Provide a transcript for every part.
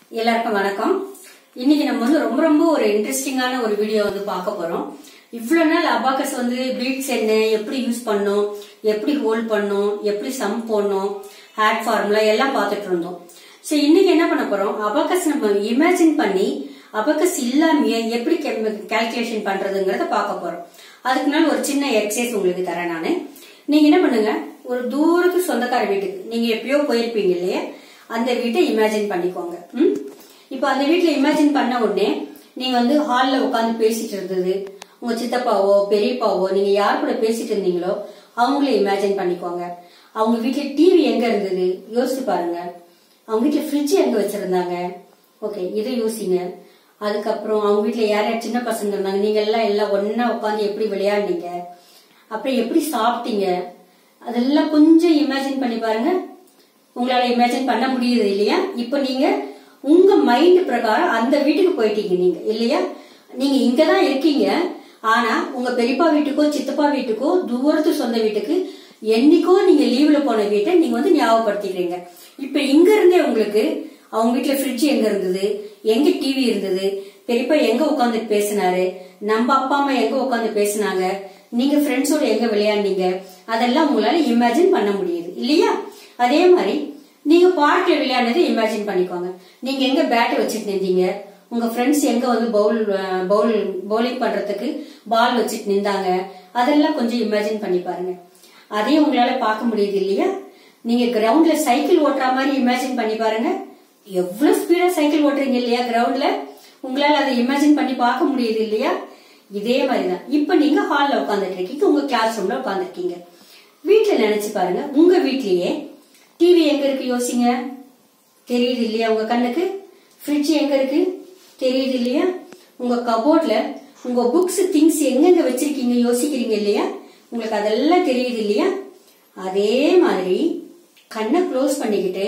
எல்லாருக்கும் வணக்கம் இன்னைக்கு நம்ம வந்து ரொம்ப ரொம்ப ஒரு இன்ட்ரெஸ்டிங்கான ஒரு வீடியோ வந்து பார்க்க போறோம் இவ்வளவு நாள் அபாக்கஸ் வந்து பீட்ஸ் என்ன எப்படி யூஸ் பண்ணும் எப்படி ஹோல்ட் பண்ணும் எப்படி சம் போடணும் ஹேட் ஃபார்முலா எல்லாம் பார்த்துட்டு இருந்தோம் சோ இன்னைக்கு என்ன பண்ண போறோம் அபாக்கஸ் நம்ம இமேஜின் பண்ணி அபாக்கஸ் இல்லாமயே எப்படி கால்குலேஷன் பண்றதுங்கிறத பார்க்க போறோம் அதுக்கு முன்னாடி ஒரு சின்ன எக்ஸசைஸ் உங்களுக்கு தரேன் நானு நீங்க என்ன பண்ணுங்க ஒரு தூரத்து சொந்தக்கார வீட்டுக்கு நீங்க எப்பயோ போயிருப்பீங்க இல்லையா அந்த வீட்டை இமேஜின் பண்ணிக்கோங்க ம்? இப்போ அந்த வீட்ல இமேஜின் பண்ண உடனே நீங்க வந்து ஹால்ல உட்காந்து பேசிட்டு இருந்தது உங்க சித்தப்பாவோ பெரியப்பாவோ நீங்க யார் கூட பேசிட்டு இருந்தீங்களோ அவங்கள இமேஜின் பண்ணிக்கோங்க அவங்க வீட்ல டிவி எங்க இருந்தது யோசிச்சு பாருங்க அவங்க வீட்ல ஃப்ரிட்ஜ் எங்க வச்சிருந்தாங்க ஓகே இதை யோசிங்க அதுக்கப்புறம் அவங்க வீட்ல யார் யார் சின்ன பசங்க இருந்தாங்க நீங்க எல்லாம் எல்லாம் ஒன்னா உட்காந்து எப்படி விளையாடுனீங்க அப்புறம் எப்படி சாப்பிட்டீங்க அதெல்லாம் கொஞ்சம் இமேஜின் பண்ணி பாருங்க உங்களால இமேஜின் பண்ண முடியுது இல்லையா இப்போ நீங்க உங்க மைண்ட் பிரகாரம் அந்த வீட்டுக்கு போயிட்டீங்க நீங்க இல்லையா நீங்க இங்கதான் இருக்கீங்க ஆனா உங்க பெரியப்பா வீட்டுக்கோ சித்தப்பா வீட்டுக்கோ தூரத்து சொந்த வீட்டுக்கு என்னைக்கோ நீங்க லீவ்ல போன வீட்டை நீங்க வந்து ஞாபகப்படுத்திக்கிறீங்க இப்ப இங்க இருந்தே உங்களுக்கு அவங்க வீட்ல ஃப்ரிட்ஜ் எங்க இருந்தது எங்க டிவி இருந்தது பெரியப்பா எங்க உட்காந்து பேசினாரு நம்ம அப்பா அம்மா எங்க உட்காந்து பேசினாங்க நீங்க ஃப்ரெண்ட்ஸோட எங்க விளையாடுனீங்க அதெல்லாம் உங்களால இமேஜின் பண்ண முடியுது இல்லையா அதே மாதிரி நீங்க பார்க்ல விளையாடுனதை இமேஜின் பண்ணிக்கோங்க நீங்க எங்க பேட் வச்சுட்டு நின்றீங்க உங்க ஃப்ரெண்ட்ஸ் எங்க வந்து பவுல் பவுல் பவுலிங் பண்றதுக்கு பால் வச்சுட்டு நின்றாங்க அதெல்லாம் கொஞ்சம் இமேஜின் பண்ணி பாருங்க அதையும் உங்களால பார்க்க முடியுது இல்லையா நீங்க கிரவுண்ட்ல சைக்கிள் ஓட்டுற மாதிரி இமேஜின் பண்ணி பாருங்க எவ்வளவு ஸ்பீடா சைக்கிள் ஓட்டுறீங்க இல்லையா கிரவுண்ட்ல உங்களால அதை இமேஜின் பண்ணி பார்க்க முடியுது இல்லையா இதே மாதிரிதான் இப்ப நீங்க ஹால்ல உட்காந்துட்டு இருக்கீங்க உங்க கிளாஸ் ரூம்ல உட்காந்துருக்கீங்க வீட்டுல நினைச்சு பாருங்க உங்க வீட்லயே டிவி எங்க இருக்கு யோசிங்க தெரியுது இல்லையா உங்க கண்ணுக்கு ஃப்ரிட்ஜ் எங்க இருக்கு தெரியுது இல்லையா உங்க கபோர்ட்ல உங்க புக்ஸ் திங்ஸ் எங்கெங்க வச்சிருக்கீங்க யோசிக்கிறீங்க இல்லையா உங்களுக்கு அதெல்லாம் தெரியுது இல்லையா அதே மாதிரி கண்ணை க்ளோஸ் பண்ணிக்கிட்டு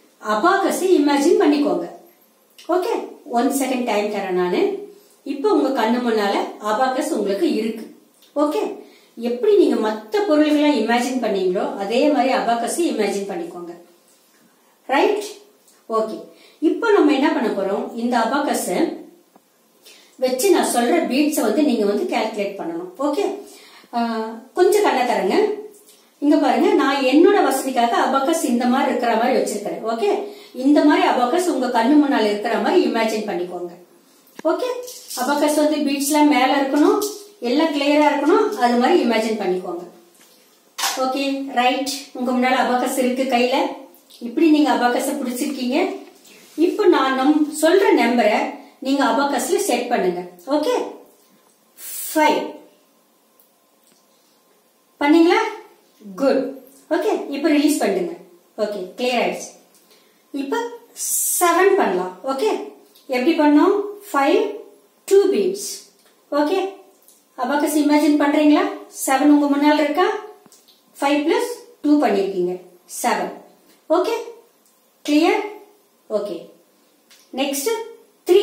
அபாகஸை இமேஜின் பண்ணிக்கோங்க ஓகே ஒன் செகண்ட் டைம் தரேன் நானு இப்போ உங்க கண்ணு முன்னால அபாகஸ் உங்களுக்கு இருக்கு ஓகே எப்படி நீங்க மத்த பொருள்களை இமேஜின் பண்ணீங்களோ அதே மாதிரி அபாகஸ் இமேஜின் பண்ணிக்கோங்க ரைட் ஓகே இப்போ நம்ம என்ன பண்ண போறோம் இந்த அபாகஸ வச்சு நான் சொல்ற பீட்ஸை வந்து நீங்க வந்து கால்குலேட் பண்ணணும் ஓகே கொஞ்சம் கண்ணை தரங்க இங்க பாருங்க நான் என்னோட வசதிக்காக அபாக்கஸ் இந்த மாதிரி இருக்கிற மாதிரி வச்சிருக்கிறேன் ஓகே இந்த மாதிரி அபாக்கஸ் உங்க கண்ணு முன்னால இருக்கிற மாதிரி இமேஜின் பண்ணிக்கோங்க ஓகே அபாக்கஸ் வந்து பீட்ஸ்லாம் மேல இருக்கணும் எல்லாம் கிளியரா இருக்கணும் அது மாதிரி இமேஜின் பண்ணிக்கோங்க ஓகே ரைட் உங்க முன்னால அபாக்கஸ் இருக்கு கையில இப்படி நீங்க அபாக்கஸ பிடிச்சிருக்கீங்க இப்போ நான் நம் சொல்ற நம்பரை நீங்க அபாக்கஸ்ல செட் பண்ணுங்க ஓகே ஃபைவ் பண்ணீங்களா குட் ஓகே இப்போ ரிலீஸ் பண்ணுங்க ஓகே கிளியர் ஆயிடுச்சு இப்போ செவன் பண்ணலாம் ஓகே எப்படி பண்ணோம் five two beads okay abacus imagine பண்றீங்களா செவன் உங்க முன்னால் இருக்கா ஃபைவ் பிளஸ் டூ பண்ணிருக்கீங்க seven okay clear okay next three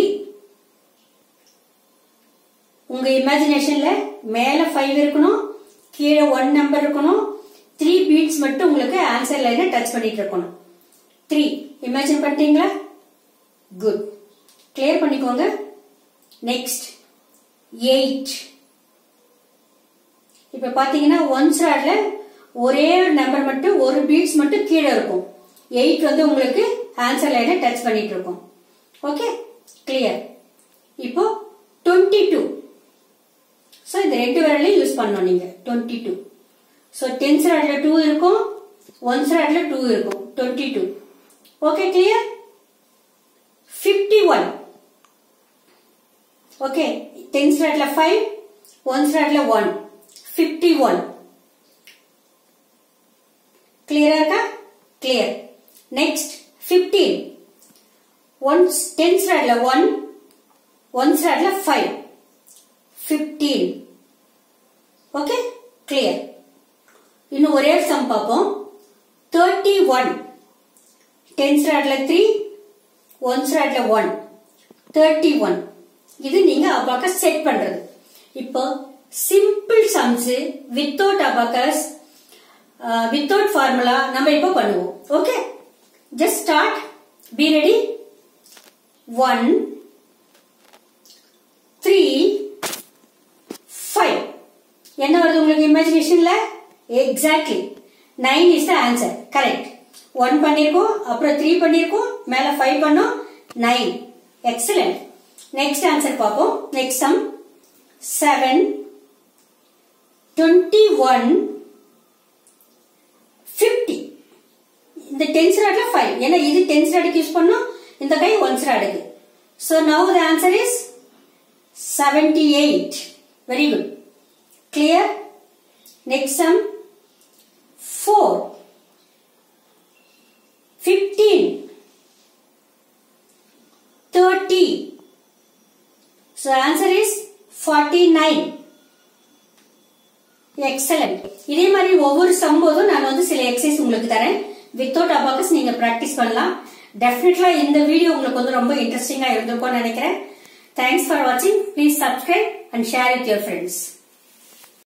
உங்க இமேஜினேஷன்ல மேல ஃபைவ் இருக்கணும் கீழே ஒன் நம்பர் இருக்கணும் த்ரீ பீட்ஸ் மட்டும் உங்களுக்கு ஆன்சர் லைனை டச் பண்ணிட்டு இருக்கணும் த்ரீ இமேஜின் பண்ணிட்டீங்களா குட் கிளியர் பண்ணிக்கோங்க நெக்ஸ்ட் எயிட் இப்ப பாத்தீங்கன்னா ஒன் ஸ்டார்ட்ல ஒரே நம்பர் மட்டும் ஒரு பீட்ஸ் மட்டும் கீழே இருக்கும் எயிட் வந்து உங்களுக்கு ஆன்சர் லைனை டச் பண்ணிட்டு இருக்கும் ஓகே கிளியர் இப்போ டுவெண்ட்டி டூ ஸோ இந்த ரெண்டு விரலையும் யூஸ் பண்ணணும் நீங்க டுவெண்ட்டி டூ ஸோ டென் ஸ்டார்ட்ல டூ இருக்கும் ஒன் ஸ்டார்ட்ல டூ இருக்கும் twenty two okay clear fifty one okay ten ஸ்டார்ட்ல ஃபைவ் ஒன் ஸ்டார்ட்ல ஒன் ஃபிஃப்டி ஒன் கிளியரா இருக்கா clear next fifteen one ten ஸ்டார்ட்ல ஒன் ஒன் ஸ்டார்ட்ல ஃபைவ் ஃபிஃப்டீன் ஓகே கிளியர் இன்னும் ஒரே சம் பார்ப்போம் தேர்ட்டி ஒன் டென் ஸ்டார்ட்ல த்ரீ ஒன் ஸ்டார்ட்ல ஒன் தேர்ட்டி ஒன் இது நீங்க அபாக்கஸ் செட் பண்றது இப்போ simple sums without abacus without formula நம்ம இப்போ பண்ணுவோம் okay just start be ready one three five என்ன வருது உங்களுக்கு இமேஜினேஷன்ல exactly nine is the answer correct one பண்ணிருக்கோம் அப்புறம் த்ரீ பண்ணிருக்கோம் மேல ஃபைவ் பண்ணோம் நைன் எக்ஸலண்ட் நெக்ஸ்ட் ஆன்சர் பார்ப்போம் next sum seven twenty one fifty இந்த டென்ஸ் ராட்ல ஃபைவ் ஏன்னா இது டென்ஸ் ராடுக்கு யூஸ் பண்ணோம் இந்த கை ஒன்ஸ் ராடுக்கு so now the answer is seventy eight very good clear next sum four fifteen thirty so answer is forty nine excellent இதே மாதிரி ஒவ்வொரு சம்போதும் நான் வந்து சில எக்ஸசைஸ் உங்களுக்கு தரேன் வித்தவுட் அபாக்கஸ் நீங்க பிராக்டிஸ் பண்ணலாம் டெஃபினெட்லா இந்த வீடியோ உங்களுக்கு வந்து ரொம்ப இன்ட்ரெஸ்டிங்கா இருந்திருக்கும்னு நினைக்கிறேன் தேங்க்ஸ் ஃபார் வாட்சிங் please subscribe and share with your friends